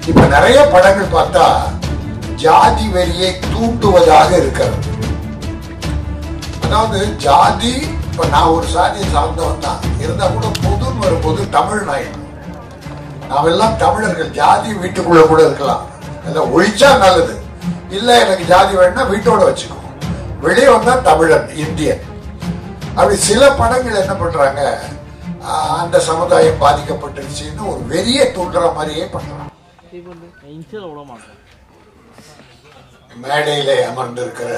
இப்ப நிறைய படங்கள் பார்த்தா ஜாதி வெறியை தூண்டுவதாக இருக்கிறது அதாவது ஜாதி இப்ப நான் ஒரு சாதியை சார்ந்தவன் தான் இருந்தா கூட பொதுன்னு வரும்போது தமிழ் நாயகம் நாமெல்லாம் தமிழர்கள் ஜாதி வீட்டுக்குள்ள கூட இருக்கலாம் இல்ல ஒழிச்சா நல்லது இல்ல எனக்கு ஜாதி வேணும்னா வீட்டோட வச்சுக்கோ வெளியே வந்தா தமிழன் இந்தியன் அப்படி சில படங்கள் என்ன பண்றாங்க ஆஹ், அந்த சமுதாயம் பாதிக்கப்பட்டுருச்சுன்னு ஒரு வெறிய தூண்டுற மாதிரியே பண்றாங்க இன்சியல் விட மாட்டேன் மேடையிலே அமர்ந்திருக்கிற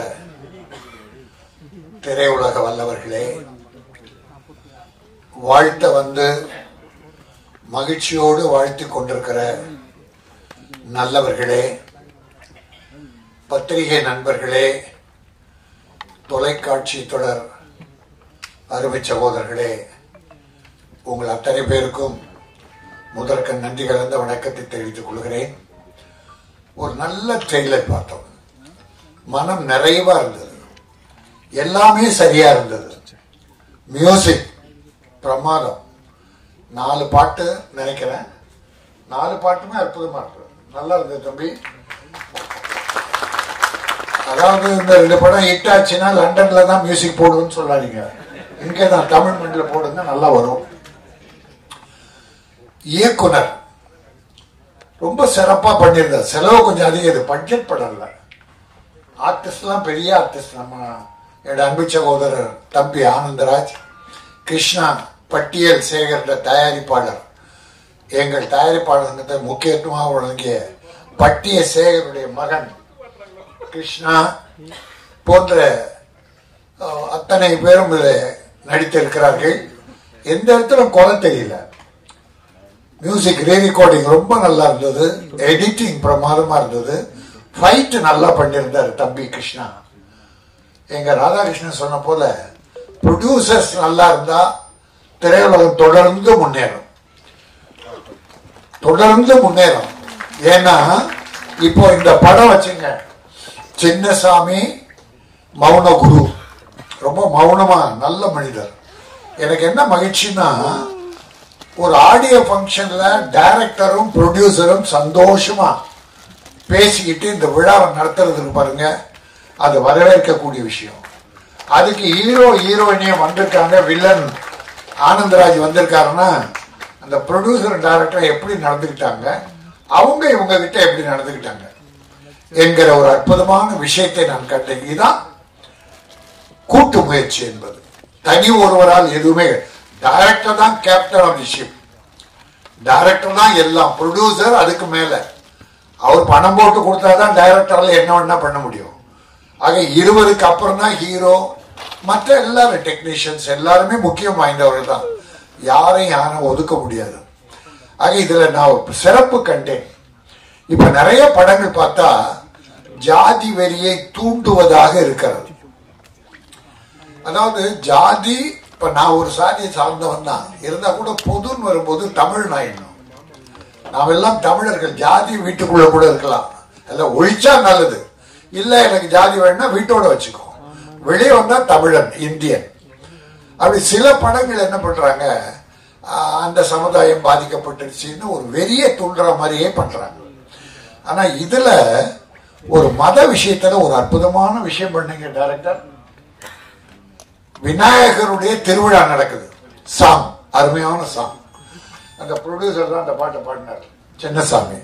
திரையுலக வல்லவர்களே வாழ்த்த வந்து மகிழ்ச்சியோடு வாழ்த்தி கொண்டிருக்கிற நல்லவர்களே பத்திரிகை நண்பர்களே தொலைக்காட்சி தொடர் அருமை சகோதரர்களே உங்கள் அத்தனை பேருக்கும் முதற்க நன்றி கலந்த வணக்கத்தை தெரிவித்துக் கொள்கிறேன் ஒரு நல்ல ட்ரெய்லர் பார்த்தோம் மனம் நிறைவா இருந்தது எல்லாமே சரியா இருந்தது மியூசிக் பிரமாதம் நாலு பாட்டு நினைக்கிறேன் நாலு பாட்டுமே அற்புதமா இருக்கு நல்லா இருந்தது தம்பி அதாவது இந்த ரெண்டு படம் ஹிட் ஆச்சுன்னா லண்டன்ல தான் மியூசிக் போடுவேன்னு சொல்லாதீங்க இங்கே தான் தமிழ் மண்ணில் போடுங்க நல்லா வரும் இயக்குனர் ரொம்ப சிறப்பா பண்ணியிருந்தார் செலவு கொஞ்சம் அதிகம் இது பட்ஜெட் படம் இல்லை ஆர்டிஸ்ட்லாம் பெரிய ஆர்டிஸ்ட் நம்ம என்னோட அன்பு சகோதரர் தம்பி ஆனந்தராஜ் கிருஷ்ணா பட்டியல் சேகர்ன்ற தயாரிப்பாளர் எங்கள் தயாரிப்பாளர் சங்கத்தை முக்கியத்துவமாக வழங்கிய பட்டிய சேகருடைய மகன் கிருஷ்ணா போன்ற அஹ், அத்தனை பேரும் இதில் நடித்திருக்கிறார்கள் எந்த இடத்துல குறை தெரியல மியூசிக் ரீ ரெக்கார்டிங் ரொம்ப நல்லா இருந்தது எடிட்டிங் பிரமாதமா இருந்தது ஃபைட் நல்லா பண்ணியிருந்தார் தம்பி கிருஷ்ணா எங்க ராதாகிருஷ்ணன் சொன்ன போல ப்ரொடியூசர்ஸ் நல்லா இருந்தா திரையுலகம் தொடர்ந்து முன்னேறும் தொடர்ந்து முன்னேறும் ஏன்னா இப்போ இந்த படம் வச்சுங்க சின்னசாமி மௌன குரு ரொம்ப மௌனமா நல்ல மனிதர் எனக்கு என்ன மகிழ்ச்சின்னா ஒரு ஆடியோ ஃபங்க்ஷன்ல டைரக்டரும் ப்ரொடியூசரும் சந்தோஷமா பேசிக்கிட்டு இந்த விழாவை நடத்துறதுக்கு பாருங்க அது வரவேற்கக்கூடிய விஷயம் அதுக்கு ஹீரோ ஹீரோயினியும் வந்திருக்காங்க வில்லன் ஆனந்தராஜ் வந்திருக்காருன்னா அந்த ப்ரொடியூசர் டைரக்டர் எப்படி நடந்துக்கிட்டாங்க அவங்க இவங்க கிட்ட எப்படி நடந்துக்கிட்டாங்க என்கிற ஒரு அற்புதமான விஷயத்தை நான் கண்டேன் இதுதான் கூட்டு முயற்சி என்பது தனி ஒருவரால் எதுவுமே டைரக்டர் தான் captain of the ship director தான் எல்லாம் ப்ரொடியூசர் அதுக்கு மேல அவர் பணம் போட்டு கொடுத்தாதான் டைரக்டரால என்ன வேணா பண்ண முடியும் ஆக இருவருக்கு அப்புறம் தான் ஹீரோ மற்ற எல்லாரும் டெக்னீஷியன்ஸ் எல்லாருமே முக்கியம் வாய்ந்தவர்கள் தான் யாரையும் யாரும் ஒதுக்க முடியாது ஆக இதுல நான் ஒரு சிறப்பு கண்டேன் இப்ப நிறைய படங்கள் பார்த்தா ஜாதி வெறியை தூண்டுவதாக இருக்கிறது அதாவது ஜாதி இப்ப நான் ஒரு சாதியை சார்ந்தவன் தான் இருந்தா கூட பொதுன்னு வரும்போது தமிழ் நாயிடணும் நாமெல்லாம் தமிழர்கள் ஜாதி வீட்டுக்குள்ள கூட இருக்கலாம் இல்ல ஒழிச்சா நல்லது இல்ல எனக்கு ஜாதி வேணும்னா வீட்டோட வச்சுக்கோ வெளியே வந்தா தமிழன் இந்தியன் அப்படி சில படங்கள் என்ன பண்றாங்க ஆஹ், அந்த சமுதாயம் பாதிக்கப்பட்டுருச்சுன்னு ஒரு வெறிய தூண்டுற மாதிரியே பண்றாங்க ஆனா இதுல ஒரு மத விஷயத்துல ஒரு அற்புதமான விஷயம் பண்ணீங்க டைரக்டர் விநாயகருடைய திருவிழா நடக்குது சாங் அருமையான சாங் அந்த ப்ரொடியூசர் தான் அந்த பாட்டை பாடினார் சின்னசாமி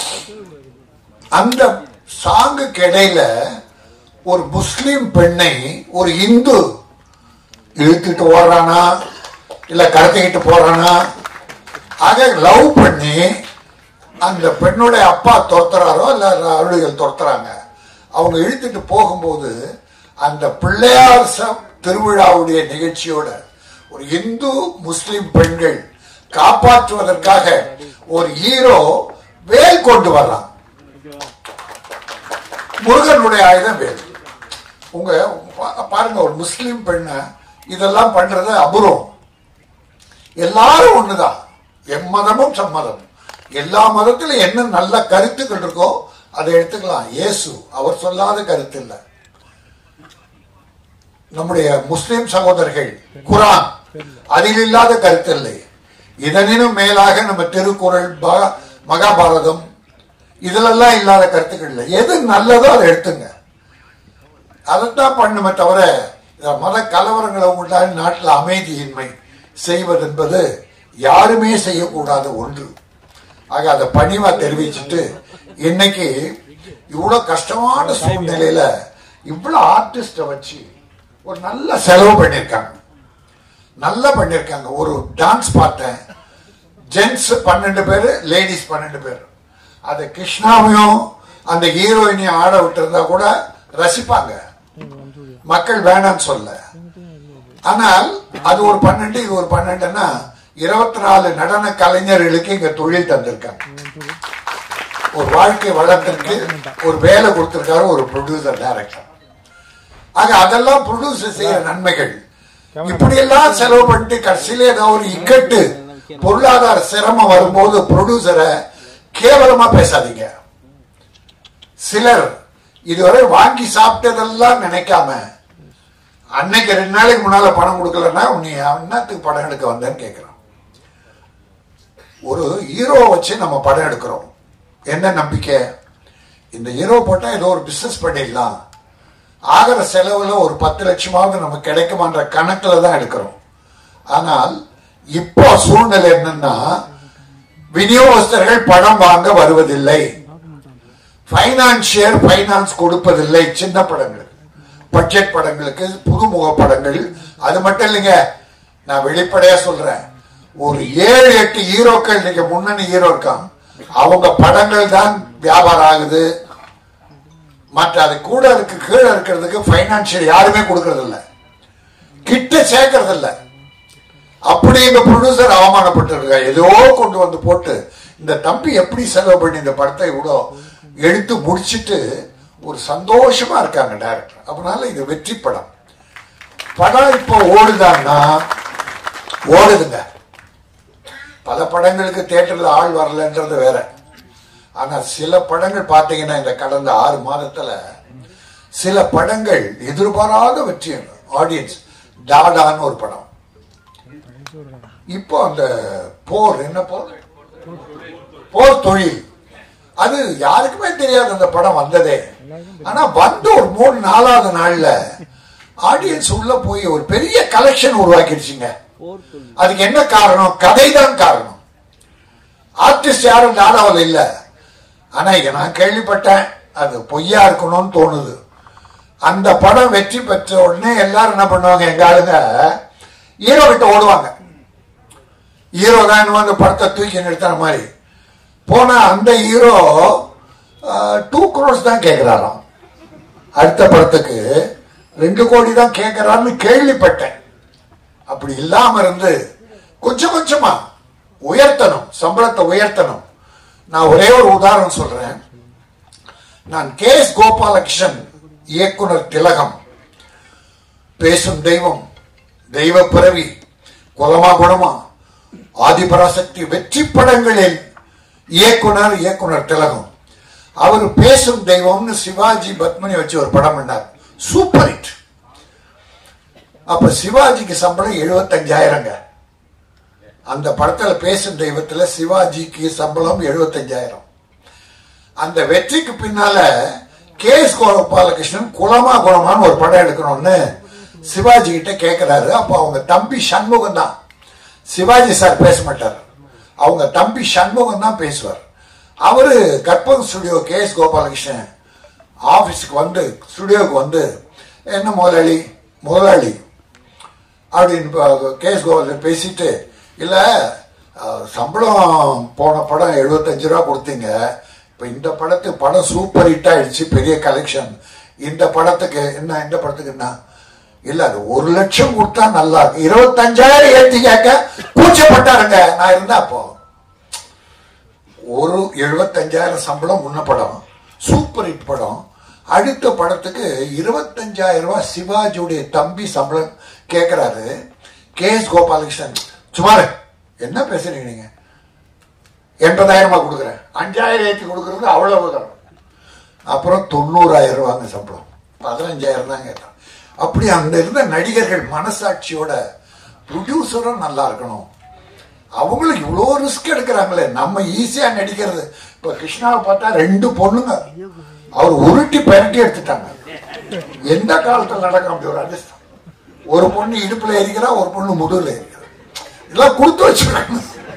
அந்த சாங்குக்கு இடையில ஒரு முஸ்லிம் பெண்ணை ஒரு இந்து இழுத்துட்டு ஓடுறானா இல்ல கடத்திக்கிட்டு போறானா ஆக லவ் பண்ணி அந்த பெண்ணுடைய அப்பா துரத்துறாரோ இல்ல அவளுகள் துரத்துறாங்க அவங்க இழுத்துட்டு போகும்போது அந்த பிள்ளையார் ச- திருவிழாவுடைய நிகழ்ச்சியோட ஒரு இந்து முஸ்லிம் பெண்கள் காப்பாற்றுவதற்காக ஒரு ஹீரோ வேல் கொண்டு வர்றான் முருகனுடைய ஆயுதம் வேல் உங்க பா- பாருங்க ஒரு முஸ்லிம் பெண்ணை இதெல்லாம் பண்றது அபூர்வம் எல்லாரும் ஒண்ணுதான் எம்மதமும் சம்மதம் எல்லா மதத்திலும் என்ன நல்ல கருத்துக்கள் இருக்கோ அதை எடுத்துக்கலாம் இயேசு அவர் சொல்லாத கருத்து இல்லை நம்முடைய முஸ்லிம் சகோதரர்கள் குரான் அதில் இல்லாத கருத்து இல்லை இதனினும் மேலாக நம்ம திருக்குறள் பா- மகாபாரதம் இதுலெல்லாம் இல்லாத கருத்துக்கள் இல்லை எது நல்லதோ அதை எடுத்துங்க அதைத்தான் பண்ணுமே தவிர இந்த மத கலவரங்களை உண்டான நாட்டில் அமைதியின்மை செய்வது என்பது யாருமே செய்யக்கூடாத ஒன்று ஆக அதை பணிவா தெரிவிச்சுட்டு இன்னைக்கு இவ்வளவு கஷ்டமான சூழ்நிலையில இவ்வளவு ஆர்டிஸ்ட வச்சு ஒரு நல்ல செலவு பண்ணியிருக்காங்க நல்லா பண்ணியிருக்காங்க ஒரு டான்ஸ் பார்த்தேன் ஜென்ஸ் பன்னெண்டு பேர் லேடிஸ் பன்னெண்டு பேர் அது கிருஷ்ணாவையும் அந்த ஹீரோயினையும் ஆட விட்டிருந்தா கூட ரசிப்பாங்க மக்கள் வேணாம்னு சொல்ல ஆனால் அது ஒரு பன்னெண்டு இது ஒரு பன்னெண்டுன்னா இருபத்தி நாலு நடன கலைஞர்களுக்கு இங்க தொழில் தந்திருக்காங்க ஒரு வாழ்க்கை வளத்திற்கு ஒரு வேலை கொடுத்திருக்காரு ஒரு ப்ரொடியூசர் டைரக்டர் ஆக அதெல்லாம் ப்ரொடியூசர் செய்யற நன்மைகள் இப்படி எல்லாம் செலவு பண்ணிட்டு கடைசியில ஏதோ ஒரு இக்கட்டு பொருளாதார சிரமம் வரும்போது ப்ரொடியூசரை கேவலமா பேசாதீங்க சிலர் இதுவரை வாங்கி சாப்பிட்டதெல்லாம் நினைக்காம அன்னைக்கு ரெண்டு நாளைக்கு முன்னால பணம் கொடுக்கலன்னா நீ என்னத்துக்கு படம் எடுக்க வந்தேன்னு கேட்கிறான் ஒரு ஹீரோ வச்சு நம்ம படம் எடுக்கிறோம் என்ன நம்பிக்கை இந்த ஹீரோ போட்டா ஏதோ ஒரு பிசினஸ் பண்ணிடலாம் ஆகிற செலவுல ஒரு பத்து லட்சமாவது நமக்கு கிடைக்குமான்ற கணக்குல தான் எடுக்கிறோம் ஆனால் இப்போ சூழ்நிலை என்னன்னா விநியோகஸ்தர்கள் பணம் வாங்க வருவதில்லை பைனான்சியர் பைனான்ஸ் கொடுப்பதில்லை சின்ன படங்களுக்கு பட்ஜெட் படங்களுக்கு புதுமுக படங்கள் அது மட்டும் இல்லைங்க நான் வெளிப்படையா சொல்றேன் ஒரு ஏழு எட்டு ஹீரோக்கள் இன்னைக்கு முன்னணி ஹீரோ இருக்கான் அவங்க படங்கள் தான் வியாபாரம் ஆகுது மற்ற அது கூட இருக்கு கீழே இருக்கிறதுக்கு பைனான்சியல் யாருமே கொடுக்கறது இல்ல கிட்ட சேர்க்கறது இல்ல அப்படி இந்த ப்ரொடியூசர் அவமானப்பட்டு இருக்கா ஏதோ கொண்டு வந்து போட்டு இந்த தம்பி எப்படி செலவு பண்ணி இந்த படத்தை இவ்வளோ எடுத்து முடிச்சிட்டு ஒரு சந்தோஷமா இருக்காங்க டைரக்டர் அதனால இது வெற்றி படம் படம் இப்போ ஓடுதான்னா ஓடுதுங்க பல படங்களுக்கு தியேட்டர்ல ஆள் வரலன்றது வேற ஆனா சில படங்கள் பார்த்தீங்கன்னா இந்த கடந்த ஆறு மாதத்துல சில படங்கள் எதிர்பாராத வெற்றி ஆடியன்ஸ் டாடான்னு ஒரு படம் இப்போ அந்த போர் என்ன போர் போர் தொழில் அது யாருக்குமே தெரியாது அந்த படம் வந்ததே ஆனா வந்து ஒரு மூணு நாலாவது நாள்ல ஆடியன்ஸ் உள்ள போய் ஒரு பெரிய கலெக்ஷன் உருவாக்கிடுச்சுங்க போர் சொல்லி அதுக்கு என்ன காரணம் கதை தான் காரணம் ஆர்டிஸ்ட் யாரும் நாடாவில் இல்ல ஆனா இங்க நான் கேள்விப்பட்டேன் அது பொய்யா இருக்கணும்னு தோணுது அந்த படம் வெற்றி பெற்ற உடனே எல்லாரும் என்ன பண்ணுவாங்க எங்க ஆளுங்க ஹீரோ கிட்ட ஓடுவாங்க ஹீரோ தான் வந்து படத்தை தூக்கி நிறுத்துற மாதிரி போனா அந்த ஹீரோ டூ crores தான் கேட்கிறாராம் அடுத்த படத்துக்கு ரெண்டு கோடி தான் கேட்கிறாருன்னு கேள்விப்பட்டேன் அப்படி இல்லாம இருந்து கொஞ்சம் கொஞ்சமா உயர்த்தணும் சம்பளத்தை உயர்த்தணும் நான் ஒரே ஒரு உதாரணம் சொல்றேன் நான் கே எஸ் கோபாலகிருஷ்ணன் இயக்குனர் திலகம் பேசும் தெய்வம் தெய்வ பிறவி குலமா குணமா ஆதிபராசக்தி வெற்றி படங்களில் இயக்குனர் இயக்குனர் திலகம் அவர் பேசும் தெய்வம்னு சிவாஜி பத்மினி வச்சு ஒரு படம் பண்ணார் சூப்பர் ஹிட் அப்ப சிவாஜிக்கு சம்பளம் எழுபத்தஞ்சாயிரங்க அந்த படத்துல பேசும் தெய்வத்துல சிவாஜிக்கு சம்பளம் எழுபத்தஞ்சாயிரம் அந்த வெற்றிக்கு பின்னால கே எஸ் கோபாலகிருஷ்ணன் குலமா குலமான்னு ஒரு படம் எடுக்கணும்னு சிவாஜி கிட்ட கேட்கிறாரு அப்போ அவங்க தம்பி சண்முகம் தான் சிவாஜி சார் பேச மாட்டார் அவங்க தம்பி சண்முகம் தான் பேசுவார் அவரு Karpagam studio K S Gopalakrishnan ஆபீஸ்க்கு வந்து ஸ்டுடியோக்கு வந்து என்ன முதலாளி முதலாளி அப்படின்னு கேஸ் கோபாலன் பேசிட்டு இல்ல அஹ், சம்பளம் போன படம் எழுபத்தஞ்சு ரூபா கொடுத்தீங்க இப்ப இந்த படத்துக்கு படம் சூப்பர் ஹிட் ஆயிடுச்சு பெரிய கலெக்ஷன் இந்த படத்துக்கு என்ன இந்த படத்துக்கு என்ன இல்ல அது ஒரு லட்சம் கொடுத்தா நல்லா இருக்கு இருபத்தஞ்சாயிரம் ஏத்தி கேட்க கூச்சப்பட்டாருங்க நான் இருந்தா அப்போ ஒரு எழுபத்தஞ்சாயிரம் சம்பளம் முன்ன படம் சூப்பர் ஹிட் படம் அடுத்த படத்துக்கு இருபத்தஞ்சாயிரம் ரூபாய் சிவாஜியுடைய தம்பி சம்பளம் கேட்கிறாரு கே எஸ் கோபாலகிருஷ்ணன் சுமார் என்ன பேசுறீங்க நீங்க எண்பதாயிரமா கொடுக்குறேன் அஞ்சாயிரம் ஏற்றி கொடுக்கறது அவ்வளவுதான் அப்புறம் தொண்ணூறாயிரம் ரூபாங்க சம்பளம் பதினஞ்சாயிரம் தான் கேட்டான் அப்படி அங்க இருந்த நடிகர்கள் மனசாட்சியோட ப்ரொடியூசரும் நல்லா இருக்கணும் அவங்களுக்கு இவ்வளோ ரிஸ்க் எடுக்கிறாங்களே நம்ம ஈஸியா நடிக்கிறது இப்ப கிருஷ்ணாவை பார்த்தா ரெண்டு பொண்ணுங்க அவர் உருட்டி பெரட்டி எடுத்துட்டாங்க எந்த காலத்துல நடக்க அப்படி ஒரு அதிர்ஷ்டம் ஒரு பொண்ணு இடுப்புல ஏறிக்கிறா ஒரு பொண்ணு முதுகுல ஏறிக்கிறா இதெல்லாம் கொடுத்து வச்சிருக்காங்க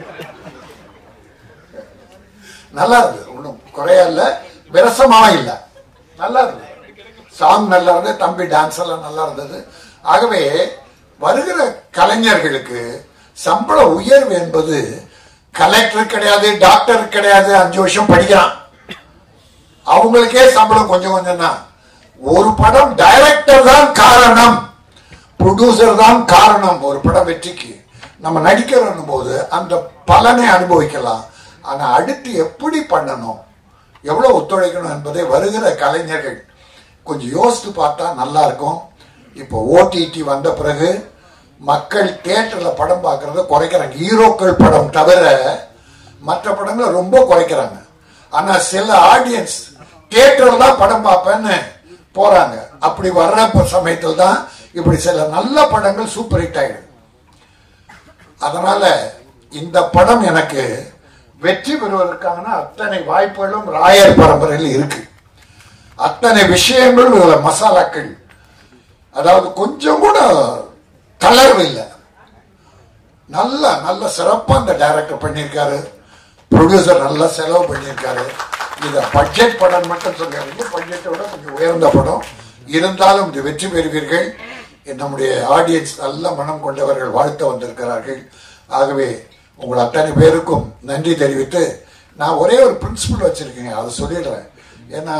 நல்லா இருக்கு ஒன்றும் குறையா இல்ல விரசமாவும் இல்ல நல்லா இருக்கு சாங் நல்லா இருந்தது தம்பி டான்ஸ் எல்லாம் நல்லா இருந்தது ஆகவே வருகிற கலைஞர்களுக்கு சம்பள உயர்வு என்பது கலெக்டர் கிடையாது டாக்டர் கிடையாது அஞ்சு வருஷம் படிக்கிறான் அவங்களுக்கே சம்பளம் கொஞ்சம் கொஞ்சம் தான் ஒரு படம் டைரக்டர் தான் காரணம் ப்ரொடியூசர் தான் காரணம் ஒரு படம் வெற்றிக்கு நம்ம நடிக்கிறோம் போது அந்த பலனை அனுபவிக்கலாம் ஆனா அடுத்து எப்படி பண்ணணும் எவ்வளவு ஒத்துழைக்கணும் என்பதை வருகிற கலைஞர்கள் கொஞ்சம் யோசித்து பார்த்தா நல்லா இருக்கும் இப்போ ஓடிடி வந்த பிறகு மக்கள் தியேட்டர்ல படம் பார்க்கறத குறைக்கிறாங்க ஹீரோக்கள் படம் தவிர மற்ற படங்களை ரொம்ப குறைக்கிறாங்க ஆனா சில ஆடியன்ஸ் தியேட்டர்ல தான் படம் பார்ப்பேன்னு போறாங்க அப்படி வர்ற சமயத்தில் தான் இப்படி சில நல்ல படங்கள் சூப்பர் ஹிட் ஆயிடுது அதனால இந்த படம் எனக்கு வெற்றி பெறுவதற்கான அத்தனை வாய்ப்புகளும் ராயர் பரம்பரையில் இருக்கு அத்தனை விஷயங்கள் இதுல மசாலாக்கள் அதாவது கொஞ்சம் கூட தளர்வு இல்லை நல்ல நல்ல சிறப்பா அந்த டைரக்டர் பண்ணியிருக்காரு ப்ரொடியூசர் நல்லா செலவு பண்ணியிருக்காரு இத பட்ஜெட் படம் மட்டும் சொல்லுங்க பட்ஜெட்டை விட கொஞ்சம் உயர்ந்த படம் இருந்தாலும் இது வெற்றி பெறுவீர்கள் நம்முடைய ஆடியன்ஸ் நல்ல மனம் கொண்டவர்கள் வாழ்த்த வந்திருக்கிறார்கள் ஆகவே உங்கள் அத்தனை பேருக்கும் நன்றி தெரிவித்து நான் ஒரே ஒரு பிரின்சிபல் வச்சிருக்கேங்க அதை சொல்லிடுறேன் ஏன்னா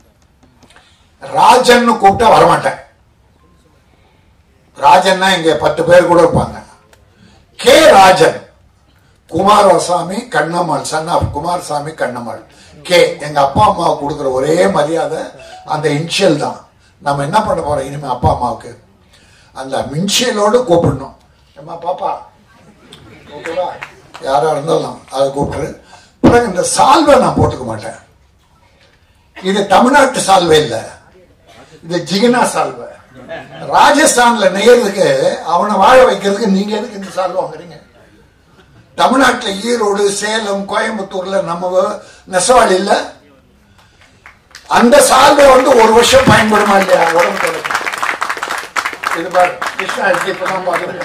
ராஜன்னு கூப்பிட்டா வரமாட்டேன் ராஜன்னா இங்க பத்து பேர் கூட இருப்பாங்க K Rajan Kumarasamy Kannammal son of Kumarasamy Kannammal K எங்க அப்பா அம்மாவுக்கு கொடுக்குற ஒரே மரியாதை அந்த இன்ஷியல் தான் நம்ம என்ன பண்ண போறோம் இனிமே அப்பா அம்மாவுக்கு அந்த மின்ஷியலோடு கூப்பிடணும் ஏம்மா பாப்பா ஓகேவா யாரா இருந்தாலும் அதை கூப்பிட்டு பிறகு இந்த சால்வை நான் போட்டுக்க மாட்டேன் இது தமிழ்நாட்டு சால்வை இல்ல இது ஜிகினா சால்வை ராஜஸ்தான்ல நெய்யறதுக்கு அவனை வாழ வைக்கிறதுக்கு நீங்க எதுக்கு இந்த சால்வை வாங்குறீங்க தமிழ்நாட்டுல ஈரோடு சேலம் கோயம்புத்தூர்ல நம்ம நெசவாளி இல்ல அந்த சால்வை வந்து ஒரு வருஷம் பயன்படுமா இல்லையா உடம்பு துடைக்க? இது பாரு கிருஷ்ணா இருக்கு இப்பதான் பாக்குறேன்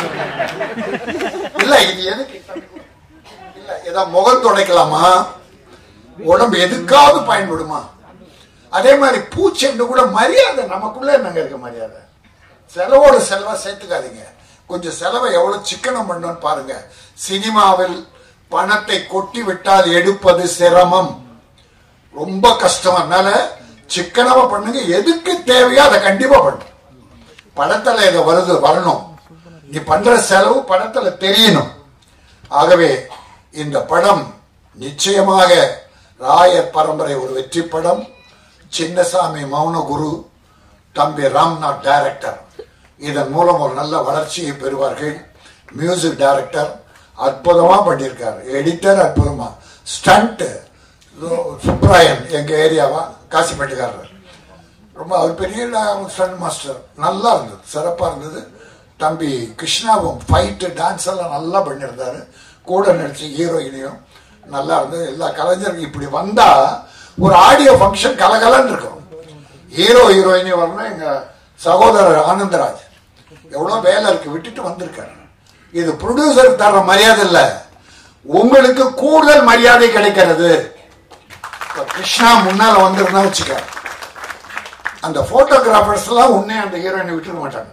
இல்ல இது எதுக்கு இல்ல ஏதோ முகம் துடைக்கலாமா உடம்பு எதுக்காவது பயன்படுமா அதே மாதிரி பூச்செண்டு கூட மரியாதை நமக்குள்ள என்னங்க இருக்க மரியாதை செலவோட செலவா சேர்த்துக்காதீங்க கொஞ்சம் செலவை எவ்வளவு சிக்கனம் பண்ணணும்னு பாருங்க சினிமாவில் பணத்தை கொட்டி விட்டால் எடுப்பது சிரமம் ரொம்ப கஷ்டம் அதனால சிக்கனமா பண்ணுங்க எதுக்கு தேவையோ அதை கண்டிப்பா பண்ணும் படத்துல இதை வருது வரணும் நீ பண்ற செலவு படத்துல தெரியணும் ஆகவே இந்த படம் நிச்சயமாக ராயர் பரம்பரை ஒரு வெற்றி படம் சின்னசாமி மௌன குரு தம்பி ராம்நாத் டைரக்டர் இதன் மூலம் ஒரு நல்ல வளர்ச்சியை பெறுவார்கள் மியூசிக் டைரக்டர் அற்புதமா பண்ணியிருக்காரு எடிட்டர் அற்புதமா ஸ்டண்ட் சுப்ராயன் எங்க ஏரியாவா காசிப்பேட்டுக்காரர் ரொம்ப அவர் பெரிய ஸ்டண்ட் மாஸ்டர் நல்லா இருந்தது சிறப்பா இருந்தது தம்பி கிருஷ்ணாவும் ஃபைட்டு டான்ஸ் எல்லாம் நல்லா பண்ணியிருந்தாரு கூட நடிச்ச ஹீரோயினையும் நல்லா இருந்தது எல்லா கலைஞர்கள் இப்படி வந்தா ஒரு ஆடியோ ஃபங்க்ஷன் கலகலன்னு இருக்கும் ஹீரோ ஹீரோயினி வரணும் எங்க சகோதரர் ஆனந்தராஜ் எவ்வளவு வேலை இருக்கு விட்டுட்டு வந்திருக்காரு இது ப்ரொடியூசர் தர மரியாதை இல்ல உங்களுக்கு கூடுதல் மரியாதை கிடைக்கிறது இப்ப கிருஷ்ணா முன்னால வந்திருந்தா வச்சுக்க அந்த போட்டோகிராஃபர்ஸ் எல்லாம் உன்னே அந்த ஹீரோயினை விட்டுருக்க மாட்டாங்க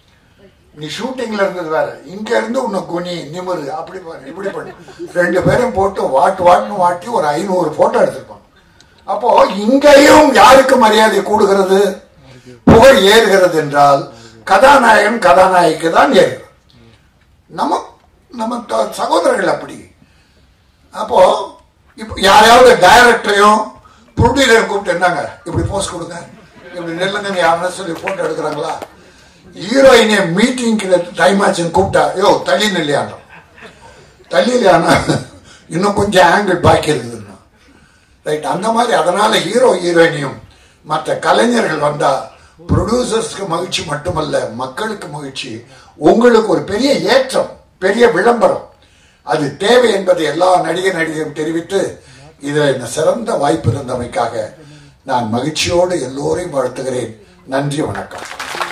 நீ ஷூட்டிங்ல இருந்தது வேற இங்க இருந்து உன்னை குனி நிமிரு அப்படி பண்ணு இப்படி பண்ணு ரெண்டு பேரும் போட்டு வாட்டு வாட்டுன்னு வாட்டி ஒரு ஐநூறு போட்டோ எடுத்திருப்பாங்க அப்போ இங்கேயும் யாருக்கு மரியாதை கூடுகிறது புகழ் ஏறுகிறது என்றால் கதாநாயகன் கதாநாயகிக்கு தான் ஏறுகிறது நம்ம நம்ம த- சகோதரர்கள் அப்படி அப்போ இப்போ யாரையாவது டைரக்டரையும் ப்ரொடியூசரையும் கூப்பிட்டு என்னங்க இப்படி போஸ்ட் கொடுங்க இப்படி நெல்லுங்க யாருன்னா சொல்லி போட்டோ எடுக்கிறாங்களா ஹீரோயினை மீட்டிங்க்கு டைம் ஆச்சுன்னு கூப்பிட்டா யோ தள்ளி நில்லையாண்டோம் தள்ளி இல்லையானா இன்னும் கொஞ்சம் ஆங்கிள் பாக்கி இருக்குதுன்னா ரைட் அந்த மாதிரி அதனால ஹீரோ ஹீரோயினியும் மற்ற கலைஞர்கள் வந்தா ப்ரொடியூசர்ஸ்க்கு மகிழ்ச்சி மட்டுமல்ல மக்களுக்கு மகிழ்ச்சி உங்களுக்கு ஒரு பெரிய ஏற்றம் பெரிய விளம்பரம் அது தேவை என்பதை எல்லா நடிகர் நடிகரும் தெரிவித்து இதில் என்ன சிறந்த வாய்ப்பு இருந்தமைக்காக நான் மகிழ்ச்சியோடு எல்லோரையும் வாழ்த்துகிறேன் நன்றி வணக்கம்